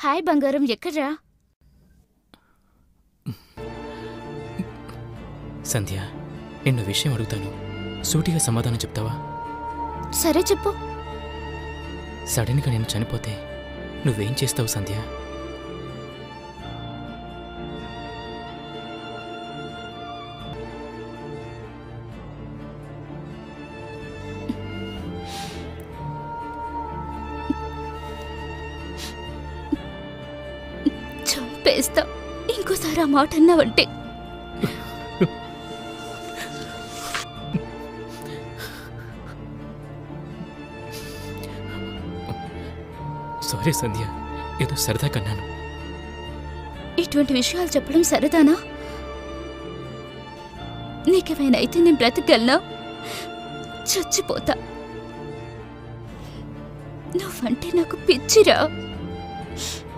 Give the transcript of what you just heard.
hi బంగారం ఎక్కడ్రా సంధ్య నిన్ను విషయం అడుగుతాను సూటిగా సమాధానం చెప్తావా సరే చెప్పు సడన్గా నేను చనిపోతే నువ్వేం చేస్తావు సంధ్య చంపేస్తా ఇంకోసారి ఆ మాట అన్నావంటే సారీ సంధ్య ఏదో సరదా కన్నాను ఇటువంటి విషయాలు చెప్పడం సరదానా నీకేమైనా అయితే నేను బ్రతకగలనా చచ్చిపోతా నువ్వంటే నాకు పిచ్చిరా